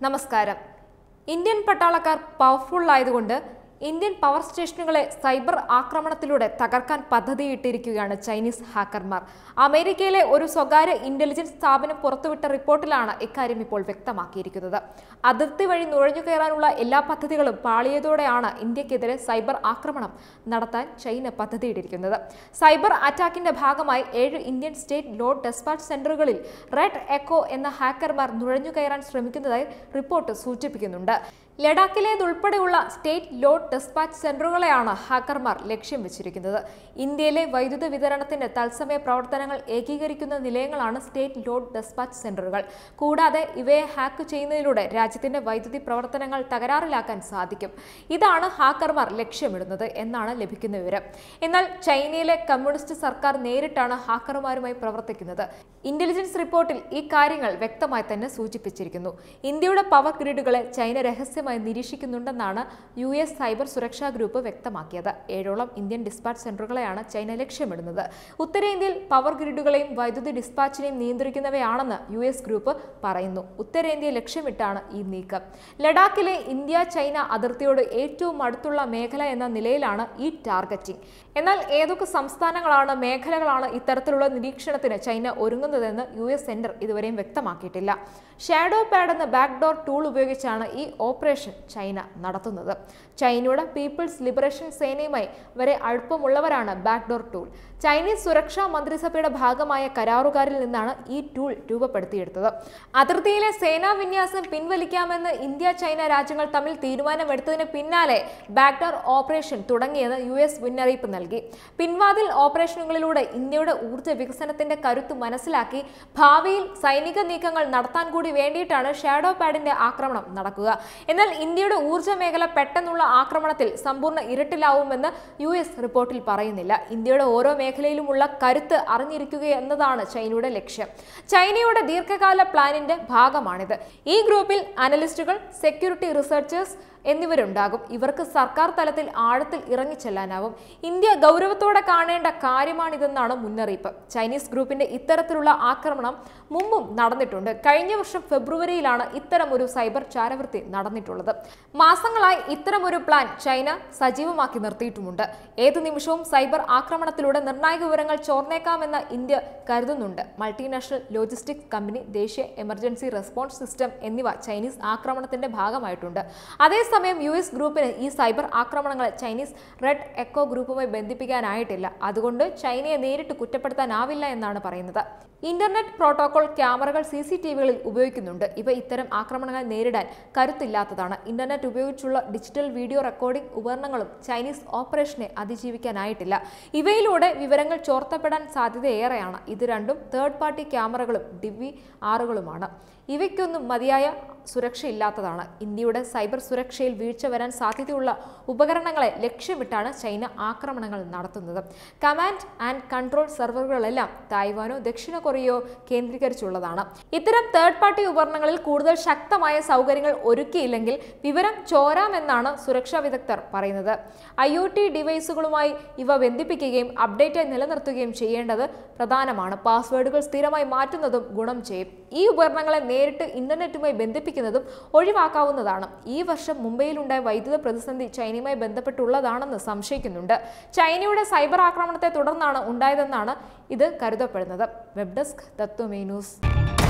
നമസ്കാരം ഇന്ത്യൻ പട്ടാളക്കാർ പവർഫുൾ ആയതുകൊണ്ട് ഇന്ത്യൻ പവർ സ്റ്റേഷനുകളെ സൈബർ ആക്രമണത്തിലൂടെ തകർക്കാൻ പദ്ധതിയിട്ടിരിക്കുകയാണ് ചൈനീസ് ഹാക്കർമാർ അമേരിക്കയിലെ ഒരു സ്വകാര്യ ഇന്റലിജൻസ് സ്ഥാപനം പുറത്തുവിട്ട റിപ്പോർട്ടിലാണ് ഇക്കാര്യം ഇപ്പോൾ വ്യക്തമാക്കിയിരിക്കുന്നത് അതിർത്തി വഴി നുഴഞ്ഞു കയറാനുള്ള എല്ലാ പദ്ധതികളും പാളിയതോടെയാണ് ഇന്ത്യക്കെതിരെ സൈബർ ആക്രമണം നടത്താൻ ചൈന പദ്ധതിയിട്ടിരിക്കുന്നത് സൈബർ അറ്റാക്കിന്റെ ഭാഗമായി ഏഴ് ഇന്ത്യൻ സ്റ്റേറ്റ് ലോഡ് ഡെസ്പാച്ച് സെന്ററുകളിൽ റെഡ് എക്കോ എന്ന ഹാക്കർമാർ നുഴഞ്ഞു കയറാൻ ശ്രമിക്കുന്നതായി റിപ്പോർട്ട് സൂചിപ്പിക്കുന്നുണ്ട് ലഡാക്കിലേതുൾപ്പെടെയുള്ള സ്റ്റേറ്റ് ലോഡ് ഡെസ്പാച്ച് സെന്ററുകളെയാണ് ഹാക്കർമാർ ലക്ഷ്യം വെച്ചിരിക്കുന്നത് ഇന്ത്യയിലെ വൈദ്യുത വിതരണത്തിന്റെ തത്സമയ പ്രവർത്തനങ്ങൾ ഏകീകരിക്കുന്ന നിലയങ്ങളാണ് സ്റ്റേറ്റ് ലോഡ് ഡെസ്പാച്ച് സെന്ററുകൾ കൂടാതെ ഇവയെ ഹാക്ക് ചെയ്യുന്നതിലൂടെ രാജ്യത്തിന്റെ വൈദ്യുതി പ്രവർത്തനങ്ങൾ തകരാറിലാക്കാൻ സാധിക്കും ഇതാണ് ഹാക്കർമാർ ലക്ഷ്യമിടുന്നത് എന്നാണ് ലഭിക്കുന്ന വിവരം എന്നാൽ ചൈനയിലെ കമ്മ്യൂണിസ്റ്റ് സർക്കാർ നേരിട്ടാണ് ഹാക്കർമാരുമായി പ്രവർത്തിക്കുന്നത് ഇന്റലിജൻസ് റിപ്പോർട്ടിൽ ഈ കാര്യങ്ങൾ വ്യക്തമായി തന്നെ സൂചിപ്പിച്ചിരിക്കുന്നു ഇന്ത്യയുടെ പവർ ഗ്രിഡുകളെ ചൈന രഹസ്യമായി നിരീക്ഷിക്കുന്നുണ്ടെന്നാണ് യു എസ് സൈബർ സുരക്ഷാ ഗ്രൂപ്പ് വ്യക്തമാക്കിയത് ഏഴോളം ഇന്ത്യൻ ഡിസ്പാച്ച് സെന്ററുകളെയാണ് ചൈന ലക്ഷ്യമിടുന്നത് ഉത്തരേന്ത്യയിൽ പവർ ഗ്രിഡുകളെയും വൈദ്യുതി ഡിസ്പാച്ചിനെയും നിയന്ത്രിക്കുന്നവയാണെന്ന് യു എസ് ഗ്രൂപ്പ് പറയുന്നു ഉത്തരേന്ത്യയെ ലക്ഷ്യമിട്ടാണ് ഈ നീക്കം ലഡാക്കിലെ ഇന്ത്യ ചൈന അതിർത്തിയോട് ഏറ്റവും അടുത്തുള്ള മേഖല എന്ന നിലയിലാണ് ഈ ടാർഗറ്റിംഗ് എന്നാൽ ഏതൊക്കെ സംസ്ഥാനങ്ങളാണ് മേഖലകളാണ് ഇത്തരത്തിലുള്ള നിരീക്ഷണത്തിന് ചൈന ഒരുങ്ങുന്നതെന്ന് യു എസ് സെന്റർ ഇതുവരെയും വ്യക്തമാക്കിയിട്ടില്ല ഷാഡോ പാഡ് എന്ന ബാക്ക്ഡോർ ടൂൾ ഉപയോഗിച്ചാണ് ഈ ഓപ്പറേഷൻ ചൈന നടത്തുന്നത് ചൈനയുടെ പീപ്പിൾസ് ലിബറേഷൻ സേനയുമായി വരെ അടുപ്പമുള്ളവരാണ് ബാക്ക്ഡോർ ടൂൾ ചൈനീസ് സുരക്ഷാ മന്ത്രിസഭയുടെ ഭാഗമായ കരാറുകാരിൽ നിന്നാണ് ഈ ടൂൾ രൂപപ്പെടുത്തിയെടുത്തത് അതിർത്തിയിലെ സേനാ വിന്യാസം പിൻവലിക്കാമെന്ന് ഇന്ത്യ ചൈന രാജ്യങ്ങൾ തമ്മിൽ തീരുമാനമെടുത്തതിന് പിന്നാലെ ബാക്ക്ഡോർ ഓപ്പറേഷൻ തുടങ്ങിയെന്ന് യു എസ് മുന്നറിയിപ്പ് നൽകി പിൻവാതിൽ ഓപ്പറേഷനുകളിലൂടെ ഇന്ത്യയുടെ ഊർജ്ജ വികസനത്തിന്റെ കരുത്ത് മനസ്സിലാക്കി ഭാവിയിൽ സൈനിക നീക്കങ്ങൾ നടത്താൻ കൂടി വേണ്ടിയിട്ടാണ് ഷാഡോ പാഡിന്റെ ആക്രമണം നടക്കുക എന്നാൽ ഇന്ത്യയുടെ ഊർജ്ജ മേഖല പെട്ടെന്നുള്ള ആക്രമണത്തിൽ സമ്പൂർണ്ണ ഇരുട്ടിലാവുമെന്ന് യു എസ് റിപ്പോർട്ടിൽ പറയുന്നില്ല ഇന്ത്യയുടെ ഓരോ മേഖലയിലുമുള്ള കരുത്ത് അറിഞ്ഞിരിക്കുക എന്നതാണ് ചൈനയുടെ ലക്ഷ്യം ചൈനയുടെ ദീർഘകാല പ്ലാനിന്റെ ഭാഗമാണിത് ഈ ഗ്രൂപ്പിൽ അനലിസ്റ്റുകൾ സെക്യൂരിറ്റി റിസർച്ചേഴ്സ് എന്നിവരുണ്ടാകും ഇവർക്ക് സർക്കാർ തലത്തിൽ ആഴത്തിൽ ഇറങ്ങിച്ചെല്ലാനാവും ഇന്ത്യ ഗൗരവത്തോടെ കാണേണ്ട കാര്യമാണിതെന്നാണ് മുന്നറിയിപ്പ് ചൈനീസ് ഗ്രൂപ്പിന്റെ ഇത്തരത്തിലുള്ള ആക്രമണം മുമ്പും നടന്നിട്ടുണ്ട് കഴിഞ്ഞ വർഷം ഫെബ്രുവരിയിലാണ് ഇത്തരമൊരു സൈബർ ചാരവൃത്തി നടന്നിട്ടുള്ളത് മാസങ്ങളായി ഇത്തരമൊരു പ്ലാൻ ചൈന സജീവമാക്കി നിർത്തിയിട്ടുമുണ്ട് ഏതു നിമിഷവും സൈബർ ആക്രമണത്തിലൂടെ നിർണായക വിവരങ്ങൾ ചോർന്നേക്കാമെന്ന് ഇന്ത്യ കരുതുന്നുണ്ട് മൾട്ടിനാഷണൽ ലോജിസ്റ്റിക്സ് കമ്പനി ദേശീയ എമർജൻസി റെസ്പോൺസ് സിസ്റ്റം എന്നിവ ചൈനീസ് ആക്രമണത്തിന്റെ ഭാഗമായിട്ടുണ്ട് അതേസമയം യു എസ് ഗ്രൂപ്പിന് ഈ സൈബർ ആക്രമണങ്ങളെ ചൈനീസ് റെഡ് എക്കോ ഗ്രൂപ്പുമായി ബന്ധിപ്പിക്കാനായിട്ടില്ല അതുകൊണ്ട് ചൈനയെ നേരിട്ട് കുറ്റപ്പെടുത്താനാവില്ല എന്നാണ് പറയുന്നത് internet protocol cameras C C T വികളിൽ ഉപയോഗിക്കുന്നുണ്ട് ഇവ ഇത്തരം ആക്രമണങ്ങൾ നേരിടാൻ കരുത്തില്ലാത്തതാണ് ഇന്റർനെറ്റ് ഉപയോഗിച്ചുള്ള ഡിജിറ്റൽ വീഡിയോ റെക്കോർഡിംഗ് ഉപകരണങ്ങളും ചൈനീസ് ഓപ്പറേഷനെ അതിജീവിക്കാനായിട്ടില്ല ഇവയിലൂടെ വിവരങ്ങൾ ചോർത്തപ്പെടാൻ സാധ്യതയേറെയാണ് ഇത് രണ്ടും തേർഡ് പാർട്ടി ക്യാമറകളും ഡിവി ആറുകളുമാണ് ഇവയ്ക്കൊന്നും മതിയായ സുരക്ഷയില്ലാത്തതാണ് ഇന്ത്യയുടെ സൈബർ സുരക്ഷയിൽ വീഴ്ച വരാൻ സാധ്യതയുള്ള ഉപകരണങ്ങളെ ലക്ഷ്യമിട്ടാണ് ചൈന ആക്രമണങ്ങൾ നടത്തുന്നത് കമാൻഡ് ആൻഡ് കൺട്രോൾ സെർവറുകളെല്ലാം തായ്വാനോ ദക്ഷിണ കൊറിയയോ കേന്ദ്രീകരിച്ചുള്ളതാണ് ഇത്തരം തേർഡ് പാർട്ടി ഉപകരണങ്ങളിൽ കൂടുതൽ ശക്തമായ സൗകര്യങ്ങൾ ഒരുക്കിയില്ലെങ്കിൽ വിവരം ചോരാമെന്നാണ് സുരക്ഷാ വിദഗ്ധർ പറയുന്നത് ഐ ഒ ടി ഡിവൈസുകളുമായി ഇവ ബന്ധിപ്പിക്കുകയും അപ്ഡേറ്റായി നിലനിർത്തുകയും ചെയ്യേണ്ടത് പ്രധാനമാണ് പാസ്വേഡുകൾ സ്ഥിരമായി മാറ്റുന്നതും ഗുണം ചെയ്യും ഈ ഉപകരണങ്ങളെ നേരിട്ട് ഇന്റർനെറ്റുമായി ബന്ധിപ്പിക്കുന്നതും ഒഴിവാക്കാവുന്നതാണ് ഈ വർഷം മുംബൈയിലുണ്ടായ വൈദ്യുത പ്രതിസന്ധി ചൈനയുമായി ബന്ധപ്പെട്ടുള്ളതാണെന്ന് സംശയിക്കുന്നുണ്ട് ചൈനയുടെ സൈബർ ആക്രമണത്തെ തുടർന്നാണ് ഉണ്ടായതെന്നാണ് ഇത് കരുതപ്പെടുന്നത് വെബ് ഡെസ്ക് തത്വമേ ന്യൂസ്